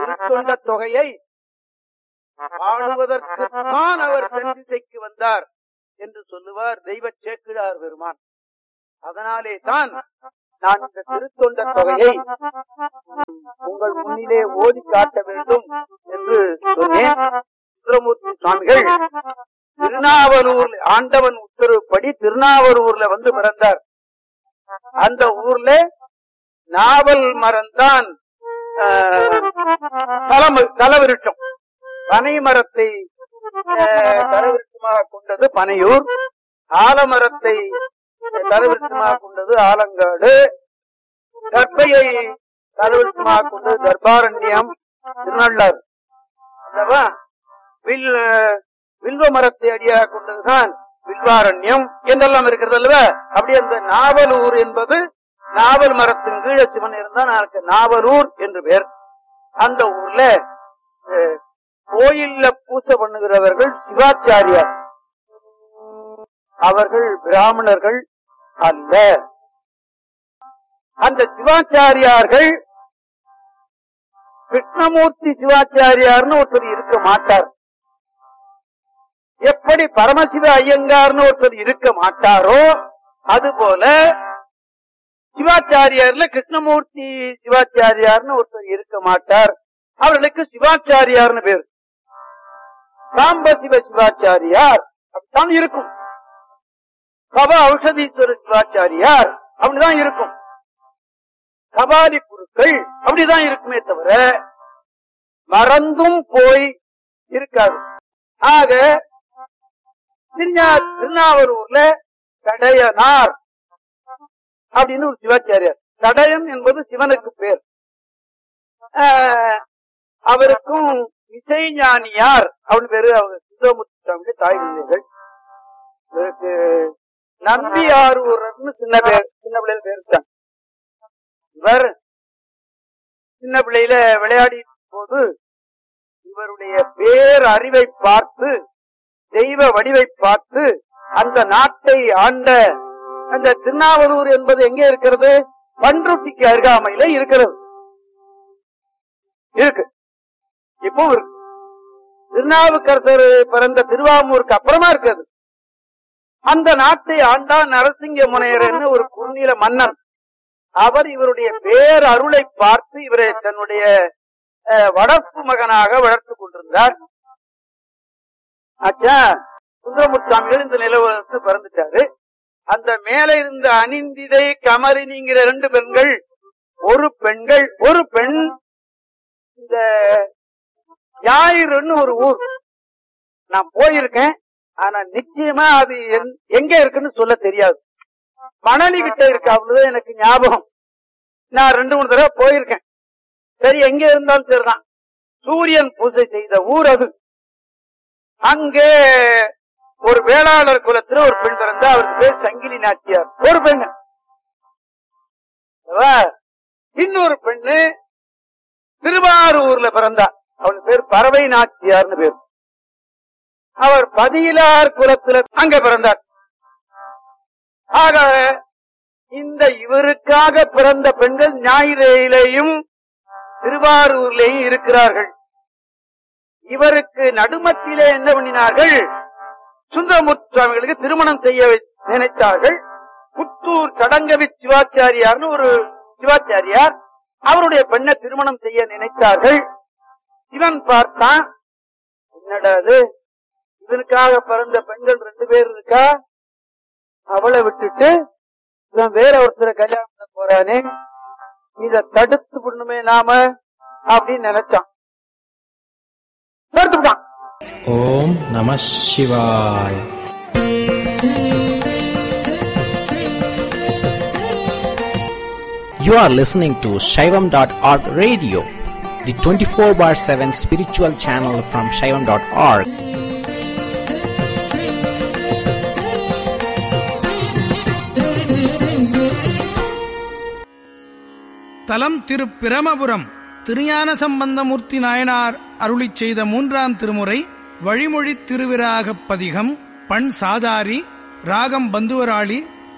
திருத்தொண்ட தொகையை பாடுவதற்குத்தான் அவர் தென்திசைக்கு வந்தார் என்று சொல்லுவார் தெய்வ சேக்கிழார் பெருமான் அதனாலே தான் நான் இந்த திருத்தொண்ட தொகையை உங்கள் முன்னிலே ஓதி காட்ட வேண்டும் என்று சொன்னேன் சுந்தரமூர்த்தி சுவாமிகள் திருநாவலூர் ஆண்டவன் உத்தரவுப்படி திருநாவலூர்ல வந்து பிறந்தார் அந்த ஊர்ல நாவல் மரம்தான் தலவிருட்சம் பனை மரத்தை தலவிருட்சமாக கொண்டது பனையூர் ஆலமரத்தை தலவிருட்சமாக கொண்டது ஆலங்காடு கற்பையை தலவிருட்சமாக கொண்டது தர்பாரண்யம் திருநள்ளார் அல்லவா வில் வில்வ மரத்தை அடியாக கொண்டதுதான் வில்வாரண்யம் என்றெல்லாம் இருக்கிறது அல்லவா அப்படி அந்த நாவலூர் என்பது நாவல் மரத்தின் கீழ சிவன் இருந்தால் எனக்கு நாவலூர் என்று பேர் அந்த ஊர்ல கோயில்ல பூசை பண்ணுகிறவர்கள் சிவாச்சாரியார் அவர்கள் பிராமணர்கள் அல்ல அந்த சிவாச்சாரியார்கள் கிருஷ்ணமூர்த்தி சிவாச்சாரியார்னு ஒருத்தர் இருக்க மாட்டார் எப்படி பரமசிவ ஐயங்கார்னு ஒருத்தர் இருக்க மாட்டாரோ அதுபோல சிவாச்சாரியார்ல கிருஷ்ணமூர்த்தி சிவாச்சாரியார்னு ஒருத்தர் இருக்க மாட்டார் அவர்களுக்கு சிவாச்சாரியார்னு பேர் சாம்ப சிவ சிவாச்சாரியார் அப்படித்தான் இருக்கும் கப ஔஷதீஸ்வர சிவாச்சாரியார் அப்படிதான் இருக்கும் கபாலி குருக்கள் அப்படிதான் இருக்குமே தவிர மறந்தும் போய் இருக்காது ஆக திருநாவூர்ல கடையனார் அப்படின்னு ஒரு சிவாச்சாரியார் தடயம் என்பது சிவனுக்கு பேர் அவருக்கும் இசைஞானியார் அப்படின்னு பேரு அவங்க சுந்தரமுத்து தாய் நிலைகள் இவருக்கு நம்பியாரூர்னு சின்ன பேர் சின்ன பிள்ளையில பேர் இவர் சின்ன பிள்ளையில விளையாடி போது இவருடைய பேர் அறிவை பார்த்து தெய்வ வடிவை பார்த்து அந்த நாட்டை ஆண்ட அந்த திருநாவலூர் என்பது எங்கே இருக்கிறது பன்ருட்டிக்கு அருகாமையில இருக்கிறது இருக்கு இப்போ இருக்கு திருநாவுக்கரசர் பிறந்த திருவாமூருக்கு அப்புறமா இருக்கிறது அந்த நாட்டை ஆண்டா நரசிங்க முனையர்னு ஒரு குறுநில மன்னன் அவர் இவருடைய பேர் அருளை பார்த்து இவரை தன்னுடைய வளர்ப்பு மகனாக வளர்த்து கொண்டிருந்தார் ஆச்சா சுந்தரமுத்தாமிகள் இந்த நிலவரத்து பிறந்துட்டாரு அந்த மேல இருந்த அனிந்திதை கமரினிங்கிற ரெண்டு பெண்கள் ஒரு பெண்கள் ஒரு பெண் இந்த ஞாயிறுன்னு ஒரு ஊர் நான் போயிருக்கேன் ஆனா நிச்சயமா அது எங்க இருக்குன்னு சொல்ல தெரியாது மணலி கிட்ட இருக்கு அவ்வளவுதான் எனக்கு ஞாபகம் நான் ரெண்டு மூணு தடவை போயிருக்கேன் சரி எங்க இருந்தாலும் சரிதான் சூரியன் பூஜை செய்த ஊர் அது அங்கே ஒரு வேளாளர் குலத்துல ஒரு பெண் பிறந்தா அவருக்கு பேர் சங்கிலி நாச்சியார் ஒரு பெண் இன்னொரு பெண்ணு திருவாரூர்ல பிறந்தா அவனுக்கு பேர் பறவை நாச்சியார்னு பேர் அவர் பதியிலார் குலத்துல அங்க பிறந்தார் ஆக இந்த இவருக்காக பிறந்த பெண்கள் ஞாயிறையிலேயும் திருவாரூர்லேயும் இருக்கிறார்கள் இவருக்கு நடுமத்திலே என்ன பண்ணினார்கள் சுந்தரமூர்த்தி சுவாமிகளுக்கு திருமணம் செய்ய நினைத்தார்கள் புத்தூர் கடங்கவி சிவாச்சாரியார்னு ஒரு சிவாச்சாரியார் அவருடைய பெண்ணை திருமணம் செய்ய நினைத்தார்கள் இவன் பார்த்தான் என்னடா அது இவனுக்காக பிறந்த பெண்கள் ரெண்டு பேர் இருக்கா அவளை விட்டுட்டு இவன் வேற ஒருத்தரை கல்யாணம் பண்ண போறானே இத தடுத்து பண்ணுமே நாம அப்படின்னு நினைச்சான் தடுத்துட்டான் ஓம் நம சிவாய் You are listening to Shaivam.org radio, the 24 bar 7 spiritual channel from Shaivam.org. தலம் திரு பிரமபுரம் திருஞான சம்பந்தமூர்த்தி நாயனார் அருளிச் செய்த மூன்றாம் திருமுறை வழிமொழி திருவிராகப் பதிகம் பண் சாதாரி ராகம் பந்துவராளி